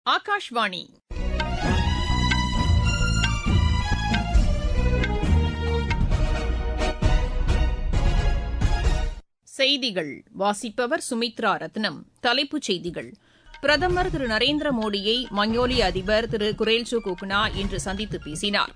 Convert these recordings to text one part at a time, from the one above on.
ஆகாஷ்வாணி செய்திகள் வாசிப்பவர் சுமித்ரா ரத்னம் தலைப்புச் செய்திகள் பிரதமர் திரு நரேந்திர மோடியை மங்கோலிய அதிபர் திரு குரேல்சு குக்னா இன்று சந்தித்து பேசினார்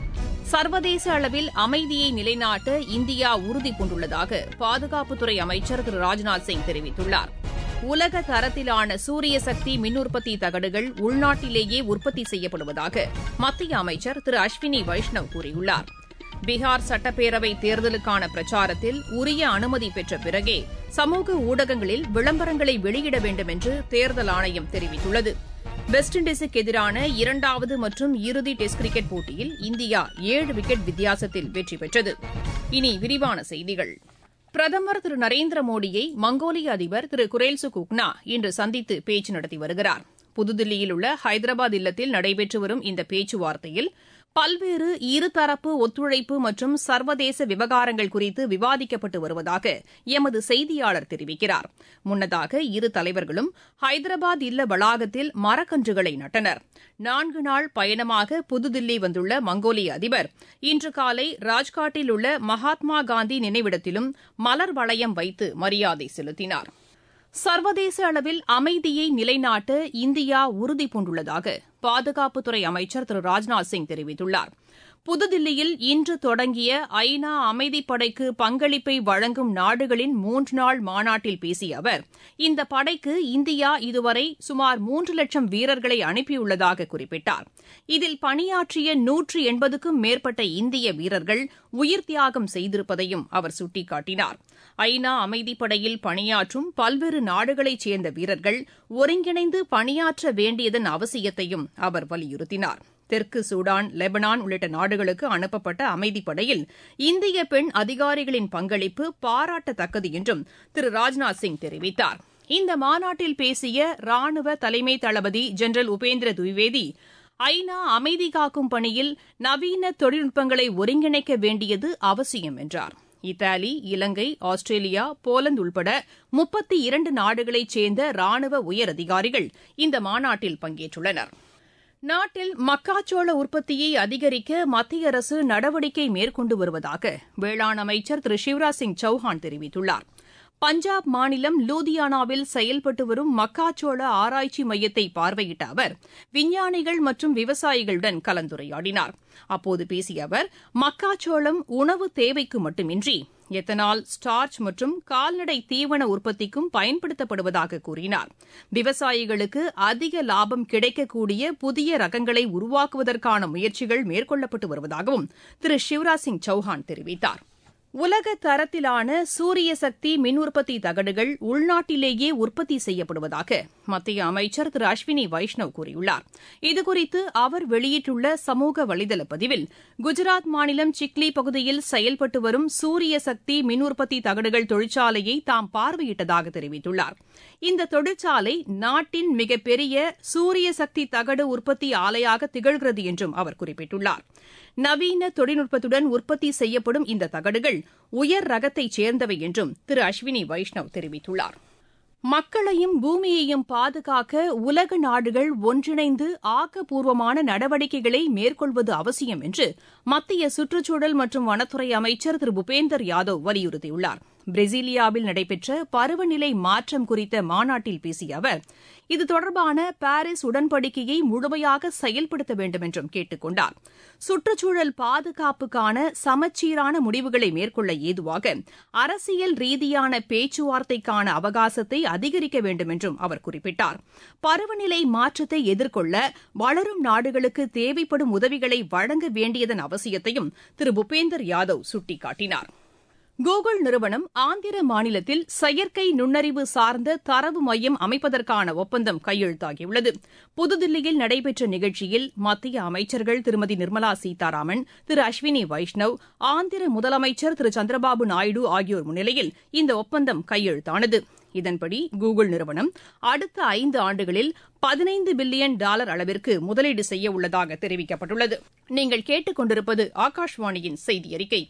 சர்வதேச அளவில் அமைதியை நிலைநாட்ட இந்தியா உறுதிபூண்டுள்ளதாக பாதுகாப்புத்துறை அமைச்சர் திரு ராஜ்நாத் சிங் தெரிவித்துள்ளார் உலக தரத்திலான சூரிய சக்தி மின் உற்பத்தி தகடுகள் உள்நாட்டிலேயே உற்பத்தி செய்யப்படுவதாக மத்திய அமைச்சர் திரு அஸ்வினி வைஷ்ணவ் கூறியுள்ளார் பீகார் சட்டப்பேரவை தேர்தலுக்கான பிரச்சாரத்தில் உரிய அனுமதி பெற்ற பிறகே சமூக ஊடகங்களில் விளம்பரங்களை வெளியிட வேண்டும் என்று தேர்தல் ஆணையம் தெரிவித்துள்ளது வெஸ்ட் இண்டீஸுக்கு எதிரான இரண்டாவது மற்றும் இறுதி டெஸ்ட் கிரிக்கெட் போட்டியில் இந்தியா ஏழு விக்கெட் வித்தியாசத்தில் வெற்றி பெற்றது இனி விரிவான செய்திகள் பிரதமர் திரு நரேந்திர மோடியை மங்கோலிய அதிபர் திரு குரேல்சு குக்னா இன்று சந்தித்து பேச்சு நடத்தி வருகிறார் புதுதில்லியில் உள்ள ஹைதராபாத் இல்லத்தில் நடைபெற்று வரும் இந்த பேச்சுவார்த்தையில் பல்வேறு இருதரப்பு ஒத்துழைப்பு மற்றும் சர்வதேச விவகாரங்கள் குறித்து விவாதிக்கப்பட்டு வருவதாக எமது செய்தியாளர் தெரிவிக்கிறார் முன்னதாக இரு தலைவர்களும் ஹைதராபாத் இல்ல வளாகத்தில் மரக்கன்றுகளை நட்டனர் நான்கு நாள் பயணமாக புதுதில்லி வந்துள்ள மங்கோலிய அதிபர் இன்று காலை ராஜ்காட்டில் உள்ள மகாத்மா காந்தி நினைவிடத்திலும் மலர் வளையம் வைத்து மரியாதை செலுத்தினார் சர்வதேச அளவில் அமைதியை நிலைநாட்ட இந்தியா உறுதிபூண்டுள்ளதாக பாதுகாப்புத்துறை அமைச்சர் திரு ராஜ்நாத் சிங் தெரிவித்துள்ளார் புதுதில்லியில் இன்று தொடங்கிய ஐநா அமைதிப்படைக்கு பங்களிப்பை வழங்கும் நாடுகளின் மூன்று நாள் மாநாட்டில் பேசிய அவர் இந்த படைக்கு இந்தியா இதுவரை சுமார் மூன்று லட்சம் வீரர்களை அனுப்பியுள்ளதாக குறிப்பிட்டார் இதில் பணியாற்றிய நூற்று எண்பதுக்கும் மேற்பட்ட இந்திய வீரர்கள் உயிர் தியாகம் செய்திருப்பதையும் அவர் சுட்டிக்காட்டினார் ஐநா அமைதிப்படையில் பணியாற்றும் பல்வேறு நாடுகளைச் சேர்ந்த வீரர்கள் ஒருங்கிணைந்து பணியாற்ற வேண்டியதன் அவசியத்தையும் அவர் வலியுறுத்தினார் தெற்கு சூடான் லெபனான் உள்ளிட்ட நாடுகளுக்கு அனுப்பப்பட்ட அமைதிப்படையில் இந்திய பெண் அதிகாரிகளின் பங்களிப்பு பாராட்டத்தக்கது என்றும் திரு ராஜ்நாத் சிங் தெரிவித்தார் இந்த மாநாட்டில் பேசிய ராணுவ தலைமை தளபதி ஜெனரல் உபேந்திர துவிவேதி ஐநா அமைதி காக்கும் பணியில் நவீன தொழில்நுட்பங்களை ஒருங்கிணைக்க வேண்டியது அவசியம் என்றார் இத்தாலி இலங்கை ஆஸ்திரேலியா போலந்து உள்பட முப்பத்தி இரண்டு நாடுகளைச் சேர்ந்த ராணுவ உயரதிகாரிகள் இந்த மாநாட்டில் பங்கேற்றுள்ளனர் நாட்டில் மக்காச்சோள உற்பத்தியை அதிகரிக்க மத்திய அரசு நடவடிக்கை மேற்கொண்டு வருவதாக வேளாண் அமைச்சர் திரு சிவராஜ் சிங் சௌஹான் தெரிவித்துள்ளார் பஞ்சாப் மாநிலம் லூதியானாவில் செயல்பட்டு வரும் மக்காச்சோள ஆராய்ச்சி மையத்தை பார்வையிட்ட அவர் விஞ்ஞானிகள் மற்றும் விவசாயிகளுடன் கலந்துரையாடினார் அப்போது பேசிய அவர் மக்காச்சோளம் உணவு தேவைக்கு மட்டுமின்றி எத்தனால் ஸ்டார்ச் மற்றும் கால்நடை தீவன உற்பத்திக்கும் பயன்படுத்தப்படுவதாக கூறினார் விவசாயிகளுக்கு அதிக லாபம் கிடைக்கக்கூடிய புதிய ரகங்களை உருவாக்குவதற்கான முயற்சிகள் மேற்கொள்ளப்பட்டு வருவதாகவும் திரு சிவராஜ் சிங் சௌஹான் தெரிவித்தார் உலக தரத்திலான சூரிய சக்தி மின் உற்பத்தி தகடுகள் உள்நாட்டிலேயே உற்பத்தி செய்யப்படுவதாக மத்திய அமைச்சர் திரு அஸ்வினி வைஷ்ணவ் கூறியுள்ளார் இதுகுறித்து அவர் வெளியிட்டுள்ள சமூக வலைதள பதிவில் குஜராத் மாநிலம் சிக்லி பகுதியில் செயல்பட்டு வரும் சூரிய சக்தி மின் உற்பத்தி தகடுகள் தொழிற்சாலையை தாம் பார்வையிட்டதாக தெரிவித்துள்ளார் இந்த தொழிற்சாலை நாட்டின் மிகப்பெரிய சூரிய சக்தி தகடு உற்பத்தி ஆலையாக திகழ்கிறது என்றும் அவர் குறிப்பிட்டுள்ளார் நவீன தொழில்நுட்பத்துடன் உற்பத்தி செய்யப்படும் இந்த தகடுகள் உயர் ரகத்தைச் சேர்ந்தவை என்றும் திரு அஸ்வினி வைஷ்ணவ் தெரிவித்துள்ளார் மக்களையும் பூமியையும் பாதுகாக்க உலக நாடுகள் ஒன்றிணைந்து ஆக்கப்பூர்வமான நடவடிக்கைகளை மேற்கொள்வது அவசியம் என்று மத்திய சுற்றுச்சூழல் மற்றும் வனத்துறை அமைச்சர் திரு பூபேந்தர் யாதவ் வலியுறுத்தியுள்ளார் பிரேசிலியாவில் நடைபெற்ற பருவநிலை மாற்றம் குறித்த மாநாட்டில் பேசிய அவர் இது தொடர்பான பாரிஸ் உடன்படிக்கையை முழுமையாக செயல்படுத்த வேண்டும் என்றும் கேட்டுக் கொண்டார் சுற்றுச்சூழல் பாதுகாப்புக்கான சமச்சீரான முடிவுகளை மேற்கொள்ள ஏதுவாக அரசியல் ரீதியான பேச்சுவார்த்தைக்கான அவகாசத்தை அதிகரிக்க வேண்டும் என்றும் அவர் குறிப்பிட்டார் பருவநிலை மாற்றத்தை எதிர்கொள்ள வளரும் நாடுகளுக்கு தேவைப்படும் உதவிகளை வழங்க வேண்டியதன் அவசியத்தையும் திரு பூபேந்தர் யாதவ் சுட்டிக்காட்டினார் கூகுள் நிறுவனம் ஆந்திர மாநிலத்தில் செயற்கை நுண்ணறிவு சார்ந்த தரவு மையம் அமைப்பதற்கான ஒப்பந்தம் கையெழுத்தாகியுள்ளது புதுதில்லியில் நடைபெற்ற நிகழ்ச்சியில் மத்திய அமைச்சர்கள் திருமதி நிர்மலா சீதாராமன் திரு அஸ்வினி வைஷ்ணவ் ஆந்திர முதலமைச்சர் திரு சந்திரபாபு நாயுடு ஆகியோர் முன்னிலையில் இந்த ஒப்பந்தம் கையெழுத்தானது இதன்படி கூகுள் நிறுவனம் அடுத்த ஐந்து ஆண்டுகளில் பதினைந்து பில்லியன் டாலர் அளவிற்கு முதலீடு செய்ய உள்ளதாக தெரிவிக்கப்பட்டுள்ளது நீங்கள் கேட்டுக் கொண்டிருப்பது ஆகாஷ்வாணியின் செய்தி அறிக்கை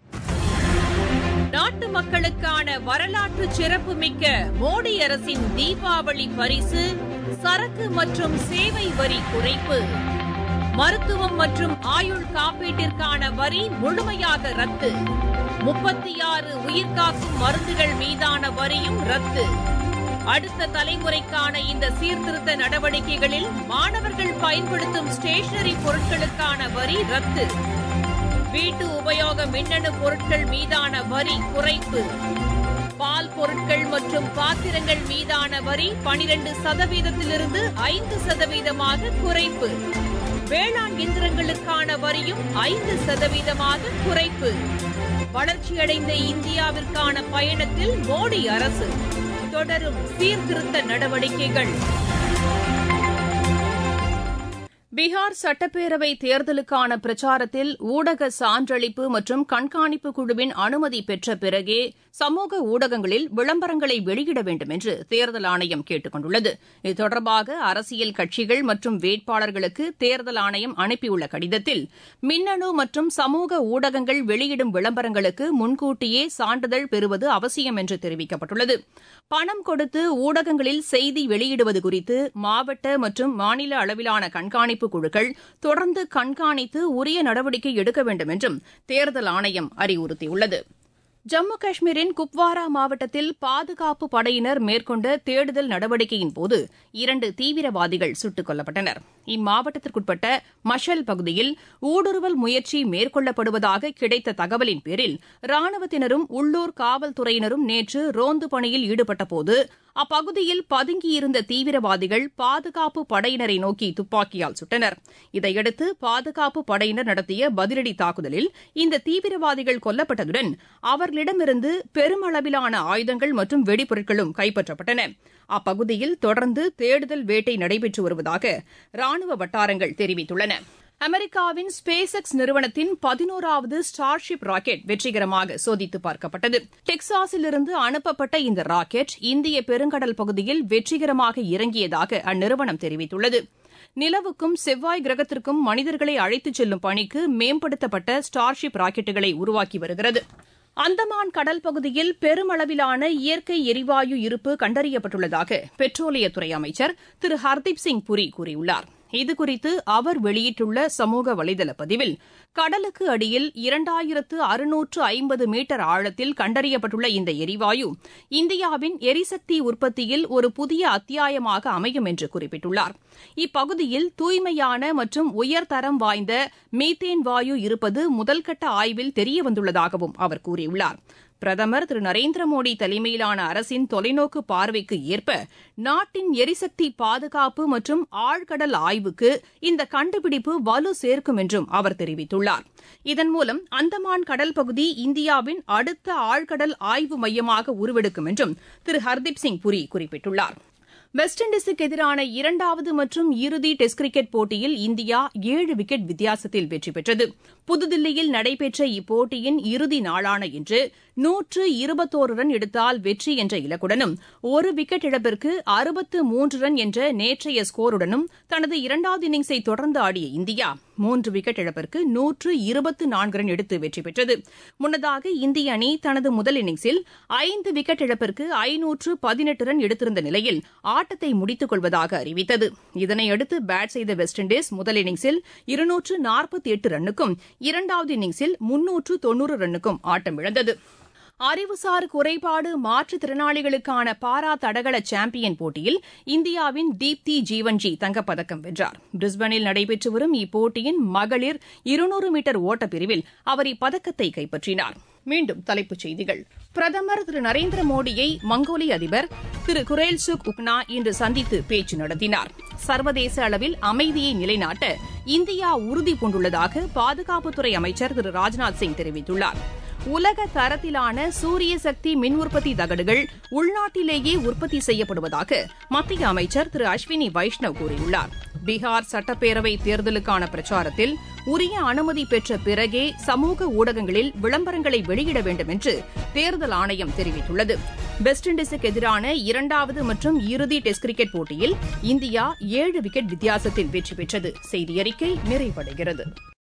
நாட்டு மக்களுக்கான வரலாற்று சிறப்புமிக்க மோடி அரசின் தீபாவளி பரிசு சரக்கு மற்றும் சேவை வரி குறைப்பு மருத்துவம் மற்றும் ஆயுள் காப்பீட்டிற்கான வரி முழுமையாக ரத்து முப்பத்தி ஆறு உயிர்காக்கும் மருந்துகள் மீதான வரியும் ரத்து அடுத்த தலைமுறைக்கான இந்த சீர்திருத்த நடவடிக்கைகளில் மாணவர்கள் பயன்படுத்தும் ஸ்டேஷனரி பொருட்களுக்கான வரி ரத்து வீட்டு உபயோக மின்னணு பொருட்கள் மீதான வரி குறைப்பு பால் பொருட்கள் மற்றும் பாத்திரங்கள் மீதான வரி பனிரெண்டு சதவீதத்திலிருந்து ஐந்து சதவீதமாக குறைப்பு வேளாண் இயந்திரங்களுக்கான வரியும் ஐந்து சதவீதமாக குறைப்பு வளர்ச்சியடைந்த இந்தியாவிற்கான பயணத்தில் மோடி அரசு தொடரும் சீர்திருத்த நடவடிக்கைகள் பீகார் சட்டப்பேரவை தேர்தலுக்கான பிரச்சாரத்தில் ஊடக சான்றளிப்பு மற்றும் கண்காணிப்பு குழுவின் அனுமதி பெற்ற பிறகே சமூக ஊடகங்களில் விளம்பரங்களை வெளியிட வேண்டும் என்று தேர்தல் ஆணையம் கேட்டுக் கொண்டுள்ளது இது தொடர்பாக அரசியல் கட்சிகள் மற்றும் வேட்பாளர்களுக்கு தேர்தல் ஆணையம் அனுப்பியுள்ள கடிதத்தில் மின்னணு மற்றும் சமூக ஊடகங்கள் வெளியிடும் விளம்பரங்களுக்கு முன்கூட்டியே சான்றிதழ் பெறுவது அவசியம் என்று தெரிவிக்கப்பட்டுள்ளது பணம் கொடுத்து ஊடகங்களில் செய்தி வெளியிடுவது குறித்து மாவட்ட மற்றும் மாநில அளவிலான கண்காணிப்பு குழுக்கள் தொடர்ந்து கண்காணித்து உரிய நடவடிக்கை எடுக்க வேண்டும் என்றும் தேர்தல் ஆணையம் அறிவுறுத்தியுள்ளது ஜம்மு காஷ்மீரின் குப்வாரா மாவட்டத்தில் பாதுகாப்பு படையினர் மேற்கொண்ட தேடுதல் நடவடிக்கையின்போது இரண்டு தீவிரவாதிகள் சுட்டுக் கொல்லப்பட்டனர் இம்மாவட்டத்திற்குட்பட்ட மஷல் பகுதியில் ஊடுருவல் முயற்சி மேற்கொள்ளப்படுவதாக கிடைத்த தகவலின் பேரில் ராணுவத்தினரும் உள்ளூர் காவல்துறையினரும் நேற்று ரோந்து பணியில் ஈடுபட்டபோது அப்பகுதியில் பதுங்கியிருந்த தீவிரவாதிகள் பாதுகாப்பு படையினரை நோக்கி துப்பாக்கியால் சுட்டனர் இதையடுத்து பாதுகாப்பு படையினர் நடத்திய பதிலடி தாக்குதலில் இந்த தீவிரவாதிகள் கொல்லப்பட்டதுடன் அவர்களிடமிருந்து பெருமளவிலான ஆயுதங்கள் மற்றும் வெடிபொருட்களும் கைப்பற்றப்பட்டன அப்பகுதியில் தொடர்ந்து தேடுதல் வேட்டை நடைபெற்று வருவதாக ராணுவ வட்டாரங்கள் தெரிவித்துள்ளன அமெரிக்காவின் ஸ்பேஸ் எக்ஸ் நிறுவனத்தின் பதினோராவது ஸ்டார்ஷிப் ராக்கெட் வெற்றிகரமாக சோதித்து பார்க்கப்பட்டது டெக்சாஸிலிருந்து அனுப்பப்பட்ட இந்த ராக்கெட் இந்திய பெருங்கடல் பகுதியில் வெற்றிகரமாக இறங்கியதாக அந்நிறுவனம் தெரிவித்துள்ளது நிலவுக்கும் செவ்வாய் கிரகத்திற்கும் மனிதர்களை அழைத்துச் செல்லும் பணிக்கு மேம்படுத்தப்பட்ட ஸ்டார்ஷிப் ராக்கெட்டுகளை உருவாக்கி வருகிறது அந்தமான் கடல் பகுதியில் பெருமளவிலான இயற்கை எரிவாயு இருப்பு கண்டறியப்பட்டுள்ளதாக பெட்ரோலியத்துறை அமைச்சர் திரு ஹர்தீப் சிங் புரி கூறியுள்ளார் இதுகுறித்து அவர் வெளியிட்டுள்ள சமூக வலைதள பதிவில் கடலுக்கு அடியில் இரண்டாயிரத்து அறுநூற்று ஐம்பது மீட்டர் ஆழத்தில் கண்டறியப்பட்டுள்ள இந்த எரிவாயு இந்தியாவின் எரிசக்தி உற்பத்தியில் ஒரு புதிய அத்தியாயமாக அமையும் என்று குறிப்பிட்டுள்ளார் இப்பகுதியில் தூய்மையான மற்றும் உயர்தரம் வாய்ந்த மீத்தேன் வாயு இருப்பது முதல்கட்ட ஆய்வில் தெரியவந்துள்ளதாகவும் அவர் கூறியுள்ளார் பிரதமர் திரு நரேந்திர மோடி தலைமையிலான அரசின் தொலைநோக்கு பார்வைக்கு ஏற்ப நாட்டின் எரிசக்தி பாதுகாப்பு மற்றும் ஆழ்கடல் ஆய்வுக்கு இந்த கண்டுபிடிப்பு வலு சேர்க்கும் என்றும் அவர் தெரிவித்துள்ளார் இதன் மூலம் அந்தமான் கடல் பகுதி இந்தியாவின் அடுத்த ஆழ்கடல் ஆய்வு மையமாக உருவெடுக்கும் என்றும் திரு ஹர்தீப் சிங் புரி குறிப்பிட்டுள்ளார் வெஸ்ட் இண்டீஸுக்கு எதிரான இரண்டாவது மற்றும் இறுதி டெஸ்ட் கிரிக்கெட் போட்டியில் இந்தியா ஏழு விக்கெட் வித்தியாசத்தில் வெற்றி பெற்றது புதுதில்லியில் நடைபெற்ற இப்போட்டியின் இறுதி நாளான இன்று நூற்று இருபத்தோரு ரன் எடுத்தால் வெற்றி என்ற இலக்குடனும் ஒரு விக்கெட் இழப்பிற்கு அறுபத்து மூன்று ரன் என்ற நேற்றைய ஸ்கோருடனும் தனது இரண்டாவது இன்னிங்ஸை தொடர்ந்து ஆடிய இந்தியா மூன்று விக்கெட் இழப்பிற்கு நூற்று இருபத்து நான்கு ரன் எடுத்து வெற்றி பெற்றது முன்னதாக இந்திய அணி தனது முதல் இன்னிங்ஸில் ஐந்து விக்கெட் இழப்பிற்கு ஐநூற்று பதினெட்டு ரன் எடுத்திருந்த நிலையில் ஆட்டத்தை முடித்துக் கொள்வதாக அறிவித்தது இதனையடுத்து பேட் செய்த வெஸ்ட் இண்டீஸ் முதல் இன்னிங்ஸில் இருநூற்று நாற்பத்தி எட்டு ரன்னுக்கும் இரண்டாவது இன்னிங்ஸில் முன்னூற்று தொன்னூறு ரன்னுக்கும் ஆட்டமிழந்தது அறிவுசார் குறைபாடு மாற்றுத்திறனாளிகளுக்கான பாரா தடகள சாம்பியன் போட்டியில் இந்தியாவின் தீப்தி ஜீவன்ஜி தங்கப்பதக்கம் வென்றார் பிரிஸ்பனில் நடைபெற்று வரும் இப்போட்டியின் மகளிர் இருநூறு மீட்டர் ஓட்டப்பிரிவில் அவர் இப்பதக்கத்தை கைப்பற்றினார் மீண்டும் தலைப்புச் செய்திகள் பிரதமர் திரு நரேந்திர மோடியை மங்கோலிய அதிபர் திரு குரேல்சுக் உக்னா இன்று சந்தித்து பேச்சு நடத்தினார் சர்வதேச அளவில் அமைதியை நிலைநாட்ட இந்தியா உறுதி பூண்டுள்ளதாக பாதுகாப்புத்துறை அமைச்சர் திரு ராஜ்நாத் சிங் தெரிவித்துள்ளார் உலக தரத்திலான சூரிய சக்தி மின் உற்பத்தி தகடுகள் உள்நாட்டிலேயே உற்பத்தி செய்யப்படுவதாக மத்திய அமைச்சர் திரு அஸ்வினி வைஷ்ணவ் கூறியுள்ளார் பீகார் சட்டப்பேரவை தேர்தலுக்கான பிரச்சாரத்தில் உரிய அனுமதி பெற்ற பிறகே சமூக ஊடகங்களில் விளம்பரங்களை வெளியிட வேண்டும் என்று தேர்தல் ஆணையம் தெரிவித்துள்ளது வெஸ்ட் இண்டீஸுக்கு எதிரான இரண்டாவது மற்றும் இறுதி டெஸ்ட் கிரிக்கெட் போட்டியில் இந்தியா ஏழு விக்கெட் வித்தியாசத்தில் வெற்றி பெற்றது செய்தி அறிக்கை நிறைவடைகிறது